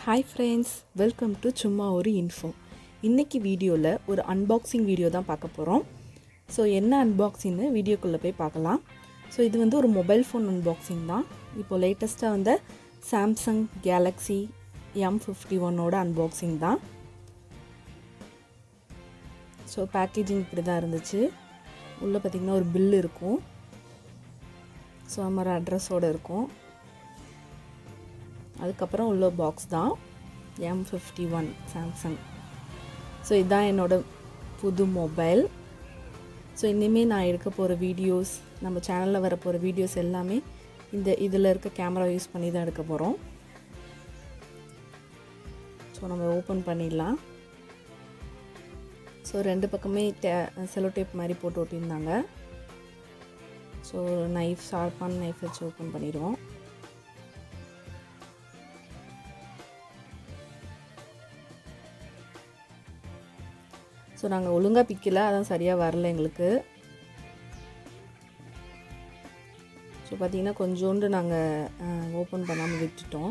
hi friends welcome to சும்மா ஒரு info இன்றைக்கி வீடியோவில் ஒரு அன்பாக்சிங் வீடியோ தான் பார்க்க போகிறோம் ஸோ என்ன அன்பாக்சிங்னு வீடியோக்குள்ளே போய் பார்க்கலாம் ஸோ இது வந்து ஒரு மொபைல் ஃபோன் அன்பாக்சிங் தான் இப்போ லேட்டஸ்ட்டாக வந்த சாம்சங் கேலக்ஸி எம் ஃபிஃப்டி ஒன்னோட அன்பாக்சிங் தான் ஸோ பேக்கேஜிங் இப்படி தான் இருந்துச்சு உள்ளே பார்த்திங்கன்னா ஒரு பில் இருக்கும் ஸோ அது மாதிரி அட்ரஸோடு இருக்கும் அதுக்கப்புறம் உள்ள பாக்ஸ் தான் M fifty one Samsung so இதுதான் என்னோடய புது மொபைல் ஸோ இனிமேல் நான் எடுக்க போகிற வீடியோஸ் நம்ம சேனலில் வர போகிற வீடியோஸ் எல்லாமே இந்த இதில் இருக்க கேமரா யூஸ் பண்ணி தான் எடுக்க போகிறோம் ஸோ நம்ம ஓப்பன் பண்ணிடலாம் ஸோ ரெண்டு பக்கமே டே செலோ டேப் மாதிரி போட்டு ஒட்டியிருந்தாங்க ஸோ நைஃப் ஷார்ப்பான நைஃப் வச்சு ஓப்பன் பண்ணிடுவோம் ஸோ நாங்கள் ஒழுங்காக பிக்கல அதான் சரியாக வரல எங்களுக்கு ஸோ பார்த்திங்கன்னா கொஞ்சோண்டு நாங்கள் ஓப்பன் பண்ணாமல் விட்டுட்டோம்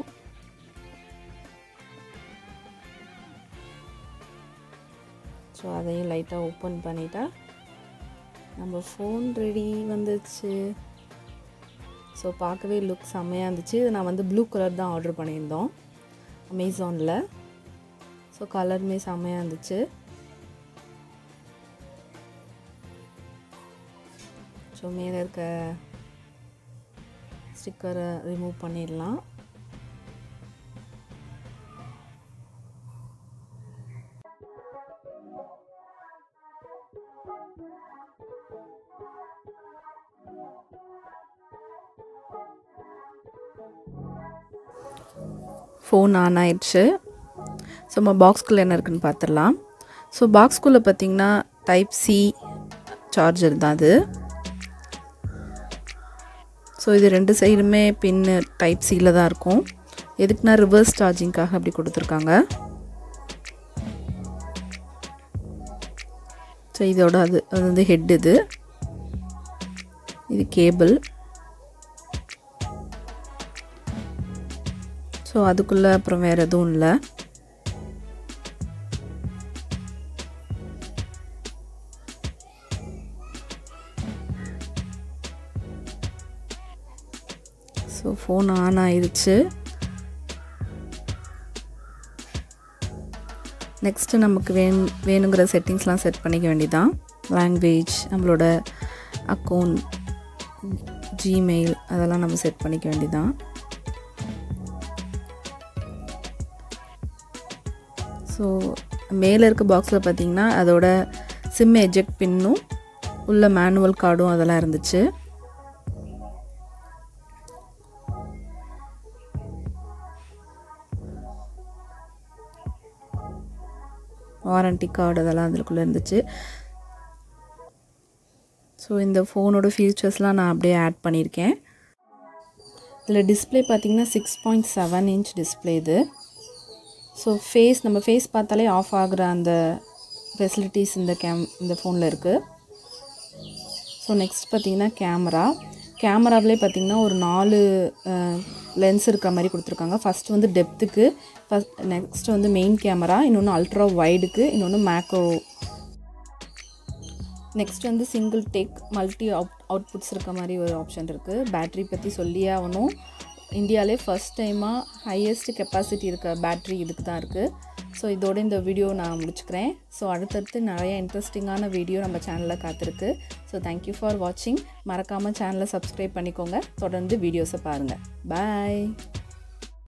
ஸோ அதையும் லைட்டாக ஓப்பன் பண்ணிட்டா நம்ம ஃபோன் ரெடி வந்துச்சு ஸோ பார்க்கவே லுக் செம்மையாக இருந்துச்சு நான் வந்து ப்ளூ கலர் தான் ஆர்டர் பண்ணியிருந்தோம் அமேசானில் ஸோ கலருமே செம்மையாக இருந்துச்சு ஸோ மேலே இருக்க ஸ்டிக்கரை ரிமூவ் பண்ணிடலாம் ஃபோன் ஆன் ஆயிடுச்சு ஸோ நம்ம பாக்ஸ்குள்ளே என்ன இருக்குன்னு பார்த்துடலாம் ஸோ பாக்ஸ்குள்ளே பார்த்திங்கன்னா டைப் சி சார்ஜர் தான் அது ஸோ இது ரெண்டு சைடுமே பின்னு டைப் சியில் தான் இருக்கும் எதுக்குன்னா ரிவர்ஸ் சார்ஜிங்காக அப்படி கொடுத்துருக்காங்க ஸோ இதோட அது அது வந்து ஹெட் இது இது கேபிள் ஸோ அதுக்குள்ளே அப்புறம் வேறு எதுவும் இல்லை ஸோ ஃபோன் ஆன் ஆயிடுச்சு நெக்ஸ்ட்டு நமக்கு வேண் வேணுங்கிற செட்டிங்ஸ்லாம் செட் பண்ணிக்க வேண்டியதான் லாங்குவேஜ் நம்மளோட அக்கௌண்ட் ஜிமெயில் அதெல்லாம் நம்ம செட் பண்ணிக்க வேண்டியதான் ஸோ மேலே இருக்க பாக்ஸில் பார்த்தீங்கன்னா அதோட சிம் எஜெக்ட் பின்னும் உள்ள மேனுவல் கார்டும் அதெல்லாம் இருந்துச்சு வாரண்டி கார்டு அதெல்லாம் அதுக்குள்ளே இருந்துச்சு ஸோ இந்த ஃபோனோட ஃபீச்சர்ஸ்லாம் நான் அப்படியே ஆட் பண்ணியிருக்கேன் இதில் டிஸ்பிளே பார்த்திங்கன்னா six point seven inch display இது ஸோ ஃபேஸ் நம்ம ஃபேஸ் பார்த்தாலே ஆஃப் ஆகுற அந்த ஃபெசிலிட்டிஸ் இந்த கேம் இந்த ஃபோனில் இருக்குது ஸோ நெக்ஸ்ட் பார்த்திங்கன்னா கேமரா கேமராவிலே பார்த்திங்கன்னா ஒரு நாலு லென்ஸ் இருக்கிற மாதிரி கொடுத்துருக்காங்க ஃபஸ்ட் வந்து டெப்த்துக்கு ஃபஸ்ட் நெக்ஸ்ட் வந்து மெயின் கேமரா இன்னொன்று அல்ட்ரா வைடுக்கு இன்னொன்று மேக்ரோ நெக்ஸ்ட் வந்து single take multi out outputs இருக்க மாதிரி ஒரு ஆப்ஷன் இருக்குது பேட்ரி பற்றி சொல்லியே ஆகணும் இந்தியாவிலே ஃபஸ்ட் டைமாக ஹையஸ்ட் கெப்பாசிட்டி இருக்க பேட்ரி இதுக்கு தான் இருக்குது ஸோ இதோட இந்த வீடியோ நான் முடிச்சுக்கிறேன் ஸோ அடுத்தடுத்து நிறைய இன்ட்ரெஸ்டிங்கான வீடியோ நம்ம சேனலில் காத்திருக்கு ஸோ தேங்க்யூ ஃபார் வாட்சிங் மறக்காமல் சேனலை சப்ஸ்கிரைப் பண்ணிக்கோங்க தொடர்ந்து வீடியோஸை பாருங்கள் பாய்